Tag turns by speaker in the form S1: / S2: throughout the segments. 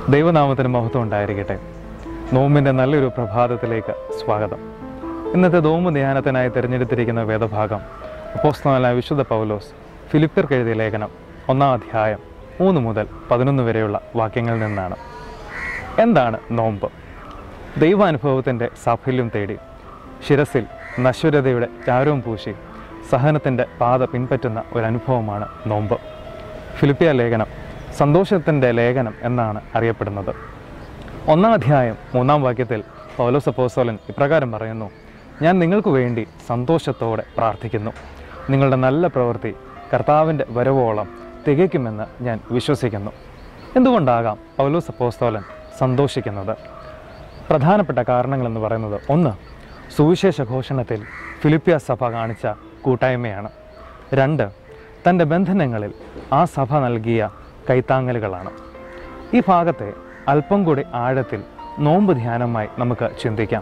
S1: ദൈവനാമത്തിന് മഹത്വം ഉണ്ടായിരിക്കട്ടെ നോമ്പിൻ്റെ നല്ലൊരു പ്രഭാതത്തിലേക്ക് സ്വാഗതം ഇന്നത്തെ നോമ്പ് ധ്യാനത്തിനായി തിരഞ്ഞെടുത്തിരിക്കുന്ന വേദഭാഗം അപ്പോസ്തലനായ വിശുദ്ധ പൗലോസ് ഫിലിപ്പിയർക്ക് എഴുതിയ ലേഖനം ഒന്നാം അധ്യായം മൂന്ന് മുതൽ പതിനൊന്ന് വരെയുള്ള വാക്യങ്ങളിൽ നിന്നാണ് എന്താണ് നോമ്പ് ദൈവാനുഭവത്തിൻ്റെ സാഫല്യം തേടി ശിരസിൽ നശ്വരതയുടെ ചാരവും പൂശി സഹനത്തിൻ്റെ പാത പിൻപറ്റുന്ന ഒരു അനുഭവമാണ് നോമ്പ് ഫിലിപ്പിയ ലേഖനം സന്തോഷത്തിൻ്റെ ലേഖനം എന്നാണ് അറിയപ്പെടുന്നത് ഒന്നാം അധ്യായം മൂന്നാം വാക്യത്തിൽ പൗലോസ് അപ്പോസ്തലൻ ഇപ്രകാരം പറയുന്നു ഞാൻ നിങ്ങൾക്ക് വേണ്ടി സന്തോഷത്തോടെ പ്രാർത്ഥിക്കുന്നു നിങ്ങളുടെ നല്ല പ്രവൃത്തി കർത്താവിൻ്റെ വരവോളം തികയ്ക്കുമെന്ന് ഞാൻ വിശ്വസിക്കുന്നു എന്തുകൊണ്ടാകാം പൗലോസ് അപ്പോസ്തോലൻ സന്തോഷിക്കുന്നത് പ്രധാനപ്പെട്ട കാരണങ്ങളെന്ന് പറയുന്നത് ഒന്ന് സുവിശേഷ ഘോഷണത്തിൽ ഫിലിപ്പിയ സഭ കാണിച്ച കൂട്ടായ്മയാണ് രണ്ട് തൻ്റെ ബന്ധനങ്ങളിൽ ആ സഭ നൽകിയ കൈത്താങ്ങലുകളാണ് ഈ ഭാഗത്തെ അല്പം കൂടി ആഴത്തിൽ നോമ്പ് ധ്യാനമായി നമുക്ക് ചിന്തിക്കാം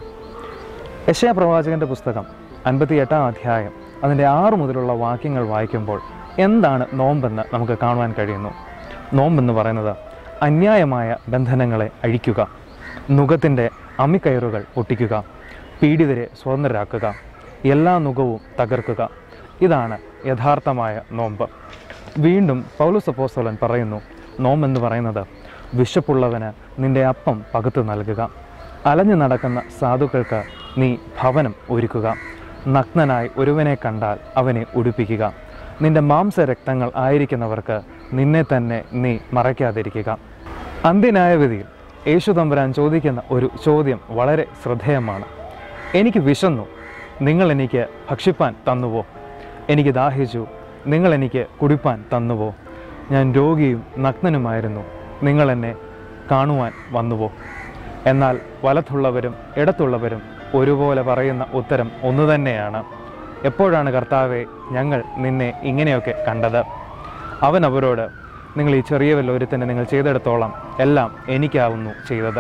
S1: യശയ പ്രവാചകന്റെ പുസ്തകം അൻപത്തി എട്ടാം അധ്യായം അതിൻ്റെ ആറ് മുതലുള്ള വാക്യങ്ങൾ വായിക്കുമ്പോൾ എന്താണ് നോമ്പെന്ന് നമുക്ക് കാണുവാൻ കഴിയുന്നു നോമ്പെന്ന് പറയുന്നത് അന്യായമായ ബന്ധനങ്ങളെ അഴിക്കുക നുഖത്തിൻ്റെ അമിക്കയറുകൾ ഒട്ടിക്കുക പീഡിതരെ സ്വതന്ത്രരാക്കുക എല്ലാ നുഖവും തകർക്കുക ഇതാണ് യഥാർത്ഥമായ നോമ്പ് വീണ്ടും പൗലോസ് അപ്പോസ്തലൻ പറയുന്നു നോമ്പെന്ന് പറയുന്നത് വിശപ്പുള്ളവന് നിന്റെ അപ്പം പകുത്തു നൽകുക അലഞ്ഞു നടക്കുന്ന സാധുക്കൾക്ക് നീ ഭവനം ഒരുക്കുക നഗ്നനായി ഒരുവനെ കണ്ടാൽ അവനെ ഉടുപ്പിക്കുക നിന്റെ മാംസരക്തങ്ങൾ ആയിരിക്കുന്നവർക്ക് നിന്നെ തന്നെ നീ മറയ്ക്കാതിരിക്കുക അന്ത്യന്യായവിധിയിൽ യേശു തമ്പുരാൻ ചോദിക്കുന്ന ഒരു ചോദ്യം വളരെ ശ്രദ്ധേയമാണ് എനിക്ക് വിശന്നു നിങ്ങൾ എനിക്ക് ഭക്ഷിപ്പാൻ തന്നുവോ എനിക്ക് ദാഹിച്ചു നിങ്ങൾ എനിക്ക് കുടിപ്പാൻ തന്നുവോ ഞാൻ രോഗിയും നഗ്നനുമായിരുന്നു നിങ്ങൾ എന്നെ കാണുവാൻ വന്നുവോ എന്നാൽ വലത്തുള്ളവരും ഇടത്തുള്ളവരും ഒരുപോലെ പറയുന്ന ഉത്തരം ഒന്നു തന്നെയാണ് എപ്പോഴാണ് കർത്താവെ ഞങ്ങൾ നിന്നെ ഇങ്ങനെയൊക്കെ കണ്ടത് അവൻ അവരോട് നിങ്ങൾ ഈ ചെറിയ വല്ലൊരുത്തന്നെ നിങ്ങൾ ചെയ്തെടുത്തോളം എല്ലാം എനിക്കാവുന്നു ചെയ്തത്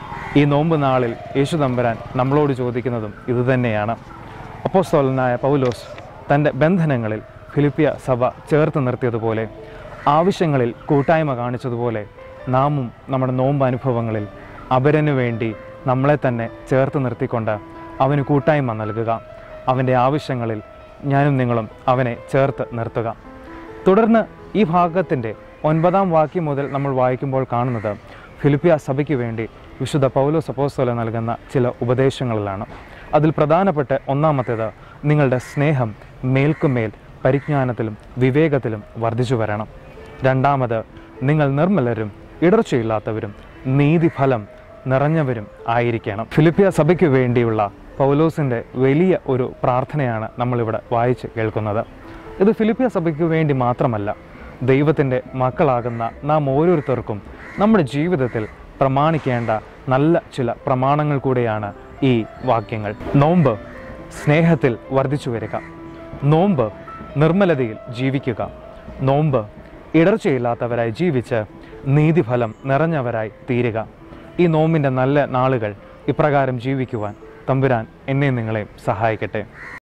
S1: ഈ നോമ്പ് നാളിൽ യേശു തമ്പുരാൻ നമ്മളോട് ചോദിക്കുന്നതും ഇതുതന്നെയാണ് അപ്പോസ്തോലനായ പൗലോസ് തൻ്റെ ബന്ധനങ്ങളിൽ ഫിലിപ്പിയ സഭ ചേർത്ത് നിർത്തിയതുപോലെ ആവശ്യങ്ങളിൽ കൂട്ടായ്മ കാണിച്ചതുപോലെ നാമും നമ്മുടെ നോമ്പ് അനുഭവങ്ങളിൽ അപരനു വേണ്ടി നമ്മളെ തന്നെ ചേർത്ത് നിർത്തിക്കൊണ്ട് അവന് കൂട്ടായ്മ നൽകുക അവൻ്റെ ആവശ്യങ്ങളിൽ ഞാനും നിങ്ങളും അവനെ ചേർത്ത് നിർത്തുക തുടർന്ന് ഈ ഭാഗത്തിൻ്റെ ഒൻപതാം വാക്യം മുതൽ നമ്മൾ വായിക്കുമ്പോൾ കാണുന്നത് ഫിലിപ്പിയ സഭയ്ക്ക് വേണ്ടി വിശുദ്ധ പൗലോസ് അപ്പോസ്തലൻ നൽകുന്ന ചില ഉപദേശങ്ങളിലാണ് അതിൽ പ്രധാനപ്പെട്ട ഒന്നാമത്തേത് നിങ്ങളുടെ സ്നേഹം മേൽക്കുമേൽ പരിജ്ഞാനത്തിലും വിവേകത്തിലും വർദ്ധിച്ചു വരണം രണ്ടാമത് നിങ്ങൾ നിർമ്മലരും ഇടർച്ചയില്ലാത്തവരും നീതിഫലം നിറഞ്ഞവരും ആയിരിക്കണം ഫിലിപ്പിയ സഭയ്ക്ക് വേണ്ടിയുള്ള പൗലോസിൻ്റെ വലിയ ഒരു പ്രാർത്ഥനയാണ് നമ്മളിവിടെ വായിച്ച് കേൾക്കുന്നത് ഇത് ഫിലിപ്പിയ സഭയ്ക്ക് വേണ്ടി മാത്രമല്ല ദൈവത്തിൻ്റെ മക്കളാകുന്ന നാം ഓരോരുത്തർക്കും നമ്മുടെ ജീവിതത്തിൽ പ്രമാണിക്കേണ്ട നല്ല ചില പ്രമാണങ്ങൾ കൂടെയാണ് ഈ വാക്യങ്ങൾ നോമ്പ് സ്നേഹത്തിൽ വർദ്ധിച്ചു വരിക നോമ്പ് നിർമ്മലതയിൽ ജീവിക്കുക നോമ്പ് ഇടർച്ചയില്ലാത്തവരായി ജീവിച്ച് നീതിഫലം നിറഞ്ഞവരായി തീരുക ഈ നോമ്പിൻ്റെ നല്ല നാളുകൾ ഇപ്രകാരം ജീവിക്കുവാൻ തമ്പുരാൻ എന്നെ നിങ്ങളെ സഹായിക്കട്ടെ